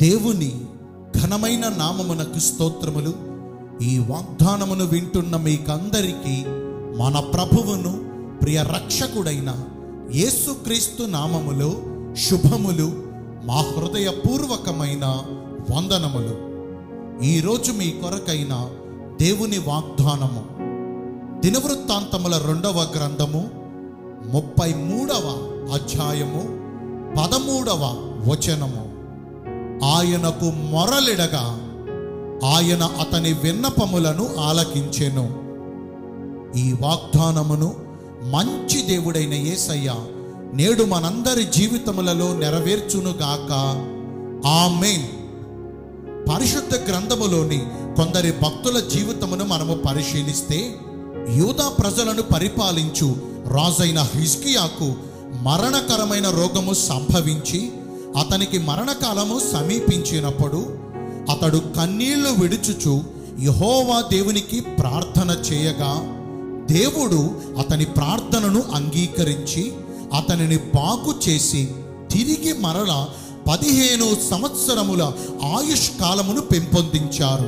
దేవుని ఘనమైన నామమునకు స్తోత్రములు ఈ వాగ్దానమును వింటున్న మీకందరికీ మన ప్రభువును ప్రియ రక్షకుడైన యేసుక్రీస్తు నామములో శుభములు మా హృదయపూర్వకమైన వందనములు ఈరోజు మీ కొరకైన దేవుని వాగ్దానము దినవృత్తాంతముల రెండవ గ్రంథము ముప్పై మూడవ అధ్యాయము పదమూడవ వచనము ఆయనకు మొరలిడగా ఆయన అతని విన్నపములను ఆలకించెను ఈ వాగ్దానమును మంచి దేవుడైన యేసయ్య నేడు మనందరి జీవితములలో నెరవేర్చునుగాక ఆమెన్ పరిశుద్ధ గ్రంథములోని కొందరి భక్తుల జీవితమును మనము పరిశీలిస్తే యూదా ప్రజలను పరిపాలించు రాజైన హిజ్కియాకు మరణకరమైన రోగము సంభవించి అతనికి మరణకాలము సమీపించినప్పుడు అతడు కన్నీళ్లు విడుచుచు యహోవా దేవునికి ప్రార్థన చేయగా దేవుడు అతని ప్రార్థనను అంగీకరించి అతనిని బాగు చేసి తిరిగి మరల పదిహేను సంవత్సరముల ఆయుష్ కాలమును పెంపొందించారు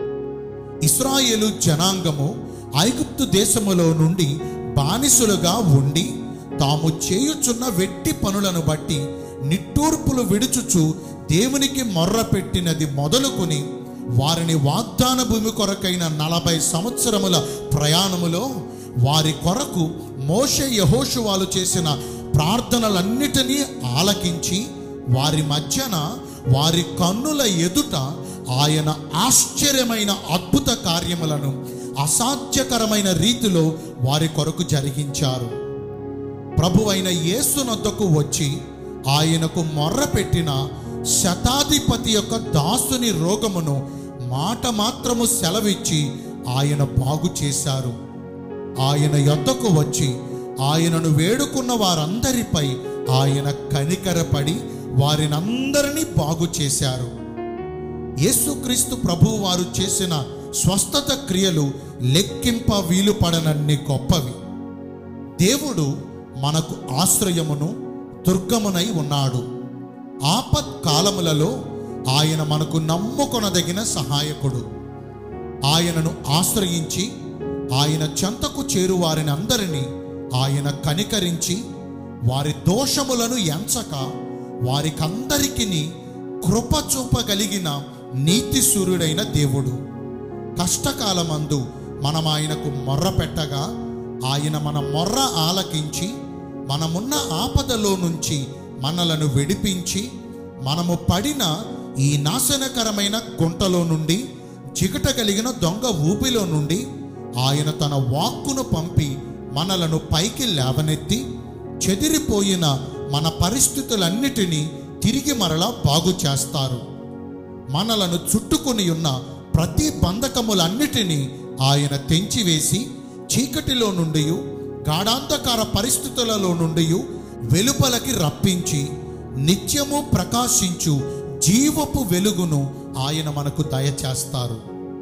ఇస్రాయేలు జనాంగము ఐగుప్తు దేశములో నుండి బానిసులుగా ఉండి తాము చేయుచున్న వెట్టి పనులను బట్టి నిట్టూర్పులు విడుచుచు దేవునికి మొర్రపెట్టినది మొదలుకొని వారిని వాగ్దాన భూమి కొరకైన నలభై సంవత్సరముల ప్రయాణములో వారి కొరకు మోషే యహోషువాలు చేసిన ప్రార్థనలన్నిటినీ ఆలకించి వారి మధ్యన వారి కన్నుల ఎదుట ఆయన ఆశ్చర్యమైన అద్భుత కార్యములను అసాధ్యకరమైన రీతిలో వారి కొరకు జరిగించారు ప్రభువైన యేసునొద్దకు వచ్చి ఆయనకు మొర్రపెట్టిన శతాధిపతి యొక్క దాసుని రోగమును మాట మాత్రము సెలవిచ్చి ఆయన బాగు చేశారు ఆయన యొద్దకు వచ్చి ఆయనను వేడుకున్న వారందరిపై ఆయన కనికరపడి వారినందరినీ బాగు చేశారు యేసుక్రీస్తు ప్రభువు వారు చేసిన స్వస్థత క్రియలు లెక్కింప వీలు పడనన్ని గొప్పవి దేవుడు మనకు ఆశ్రయమును దుర్గమునై ఉన్నాడు ఆపత్ కాలములలో ఆయన మనకు నమ్ముకొనదగిన సహాయకుడు ఆయనను ఆశ్రయించి ఆయన చెంతకు చేరు వారిని అందరినీ ఆయన కనికరించి వారి దోషములను ఎంచక వారికందరికిని కృప చూపగలిగిన నీతి సూర్యుడైన దేవుడు కష్టకాలమందు మనం ఆయనకు మొర్ర పెట్టగా ఆయన మన మొర్ర ఆలకించి మనమున్న ఆపదలో నుంచి మనలను విడిపించి మనము పడిన ఈ నాశనకరమైన గుంటలో నుండి చికట కలిగిన దొంగ ఊపిలో నుండి ఆయన తన వాక్కును పంపి మనలను పైకి లేవనెత్తి చెదిరిపోయిన మన పరిస్థితులన్నిటినీ తిరిగి మరలా బాగు చేస్తారు మనలను చుట్టుకొని ఉన్న ప్రతి బంధకములన్నిటినీ ఆయన తెంచివేసి చీకటిలో నుండి గాఢాంధకార పరిస్థితులలో నుండి వెలుపలకి రప్పించి నిత్యము ప్రకాశించు జీవపు వెలుగును ఆయన మనకు దయచేస్తారు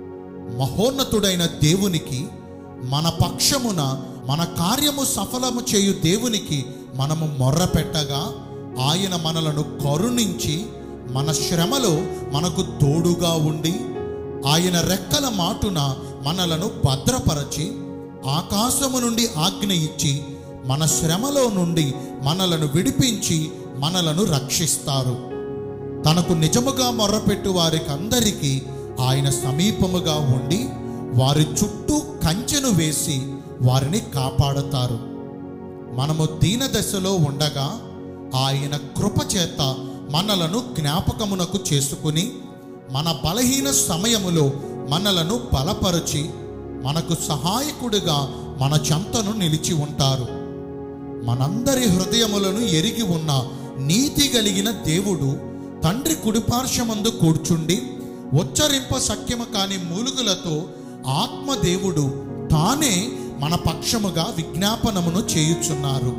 మహోన్నతుడైన దేవునికి మన పక్షమున మన కార్యము సఫలము చేయు దేవునికి మనము మొర్ర పెట్టగా ఆయన మనలను కరుణించి మన శ్రమలో మనకు తోడుగా ఉండి ఆయన రెక్కల మాటున మనలను భద్రపరచి ఆకాశము నుండి ఆజ్ఞ ఇచ్చి మన శ్రమలో నుండి మనలను విడిపించి మనలను రక్షిస్తారు తనకు నిజముగా మొర్రపెట్టు వారికి అందరికీ ఆయన సమీపముగా ఉండి వారి చుట్టూ కంచెను వేసి వారిని కాపాడతారు మనము దీన దశలో ఉండగా ఆయన కృప చేత మనలను జ్ఞాపకమునకు చేసుకుని మన బలహీన సమయములో మనలను బలపరచి మనకు సహాయకుడిగా మన చెంతను నిలిచి ఉంటారు మనందరి హృదయములను ఎరిగి ఉన్న నీతి కలిగిన దేవుడు తండ్రి కుడిపార్శ్వమందు కూర్చుండి ఉచ్చరింప సఖ్యము కాని మూలుగులతో ఆత్మదేవుడు తానే మన పక్షముగా విజ్ఞాపనమును చేయుచున్నారు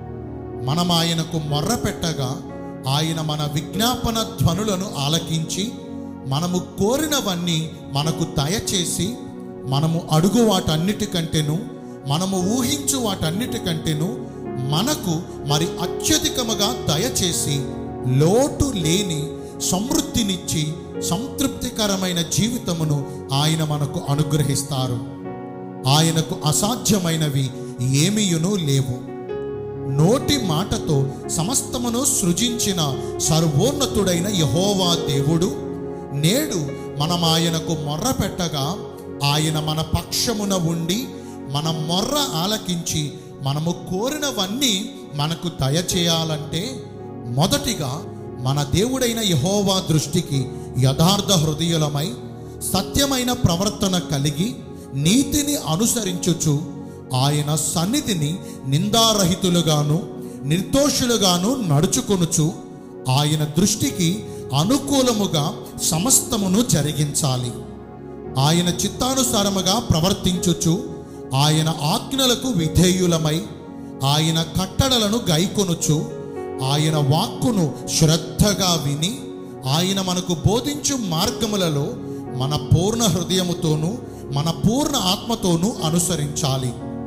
మనం ఆయనకు మొర్ర పెట్టగా ఆయన మన విజ్ఞాపన ధ్వనులను ఆలకించి మనము కోరినవన్నీ మనకు దయచేసి మనము అడుగు వాటన్నిటికంటేను మనము ఊహించు వాటన్నిటికంటేను మనకు మరి అత్యధికముగా దయచేసి లోటు లేని సమృద్ధినిచ్చి సంతృప్తికరమైన జీవితమును ఆయన మనకు అనుగ్రహిస్తారు ఆయనకు అసాధ్యమైనవి ఏమీయును లేవు నోటి మాటతో సమస్తమును సృజించిన సర్వోన్నతుడైన యహోవా దేవుడు నేడు మనం ఆయనకు మొర్ర పెట్టగా ఆయన మన పక్షమున ఉండి మన మొర్ర ఆలకించి మనము కోరినవన్నీ మనకు దయచేయాలంటే మొదటిగా మన దేవుడైన యహోవా దృష్టికి యథార్థ హృదయులమై సత్యమైన ప్రవర్తన కలిగి నీతిని అనుసరించుచు ఆయన సన్నిధిని నిందారహితులుగాను నిర్దోషులుగాను నడుచుకొనుచు ఆయన దృష్టికి అనుకూలముగా సమస్తమును జరిగించాలి ఆయన చిత్తానుసారముగా ప్రవర్తించుచు ఆయన ఆజ్ఞలకు విధేయులమై ఆయన కట్టడలను గైకొనుచు ఆయన వాక్కును శ్రద్ధగా విని ఆయన మనకు బోధించు మార్గములలో మన పూర్ణ హృదయముతోనూ మన పూర్ణ ఆత్మతోనూ అనుసరించాలి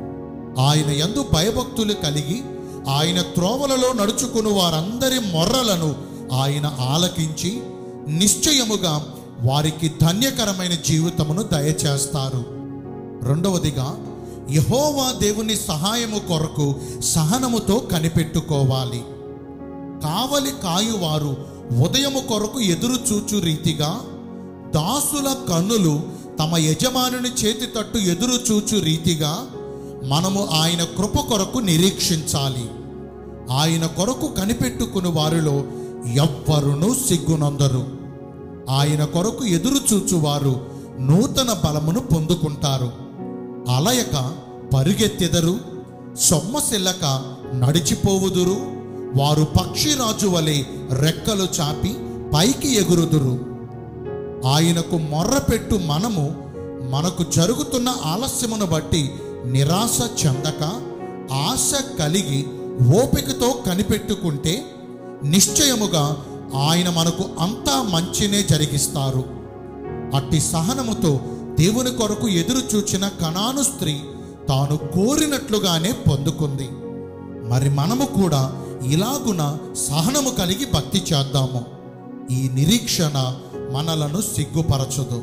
ఆయన యందు భయభక్తులు కలిగి ఆయన త్రోవలలో నడుచుకుని వారందరి మొర్రలను ఆయన ఆలకించి నిశ్చయముగా వారికి ధన్యకరమైన జీవితమును దయచేస్తారు రెండవదిగా యహోవా దేవుని సహాయము కొరకు సహనముతో కనిపెట్టుకోవాలి కావలి కాయువారు ఉదయము కొరకు ఎదురు చూచు రీతిగా దాసుల కన్నులు తమ యజమానుని చేతి తట్టు ఎదురు చూచు రీతిగా మనము ఆయన కృప కొరకు నిరీక్షించాలి ఆయన కొరకు కనిపెట్టుకుని వారిలో ఎవ్వరును సిగ్గునందరు ఆయన కొరకు ఎదురు చూచువారు నూతన బలమును పొందుకుంటారు అలయక పరుగెత్తెదరు సొమ్మసిల్లక నడిచిపోవుదురు వారు పక్షిరాజు వలె రెక్కలు చాపి పైకి ఎగురుదురు ఆయనకు మొర్రపెట్టు మనము మనకు జరుగుతున్న ఆలస్యమును బట్టి నిరాశ చెందక ఆశ కలిగి ఓపికతో కనిపెట్టుకుంటే నిశ్చయముగా ఆయన మనకు అంతా మంచినే జరిగిస్తారు అట్టి సహనముతో దేవుని కొరకు ఎదురు చూచిన కణాను స్త్రీ తాను కోరినట్లుగానే పొందుకుంది మరి మనము కూడా ఇలాగున సహనము కలిగి భక్తి చేద్దాము ఈ నిరీక్షణ మనలను సిగ్గుపరచదు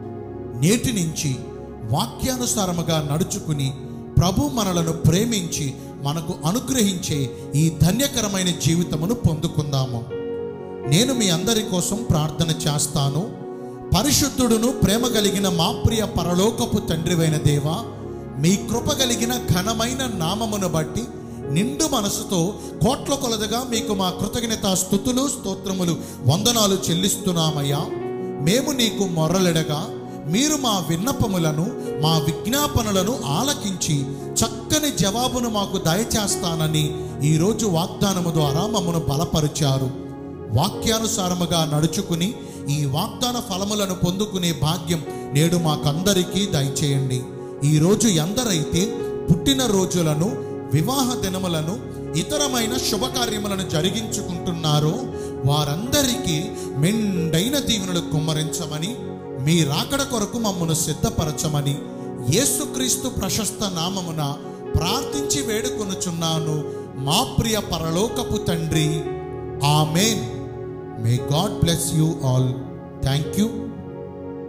నేటి నుంచి వాక్యానుసారముగా నడుచుకుని ప్రభు మనలను ప్రేమించి మనకు అనుగ్రహించే ఈ ధన్యకరమైన జీవితమును పొందుకుందాము నేను మీ అందరి కోసం ప్రార్థన చేస్తాను పరిశుద్ధుడును ప్రేమ కలిగిన మా ప్రియ పరలోకపు తండ్రివైన దేవా మీ కృప కలిగిన ఘనమైన నామమును బట్టి నిండు మనసుతో కోట్ల కొలదగా మీకు మా కృతజ్ఞత స్థుతులు స్తోత్రములు వందనాలు చెల్లిస్తున్నామయ్యా మేము నీకు మొర్రలెడగా మీరు మా విన్నపములను మా విజ్ఞాపనలను ఆలకించి చక్కని జవాబును మాకు దయచేస్తానని ఈరోజు వాగ్దానము ద్వారా మమ్మను బలపరిచారు వాక్యానుసారముగా నడుచుకుని ఈ వాగ్దాన ఫలములను పొందుకునే భాగ్యం నేడు మాకందరికీ దయచేయండి ఈరోజు ఎందరైతే పుట్టిన రోజులను వివాహ దినములను ఇతరమైన శుభకార్యములను జరిగించుకుంటున్నారో వారందరికీ మెండైన దీవెనలు కుమ్మరించమని మీ రాకడ కొరకు మమ్మను సిద్ధపరచమని యేసుక్రీస్తు ప్రశస్త నామమున ప్రార్థించి వేడుకొనుచున్నాను మా ప్రియ పరలోకపు తండ్రి amen may God bless you all thank you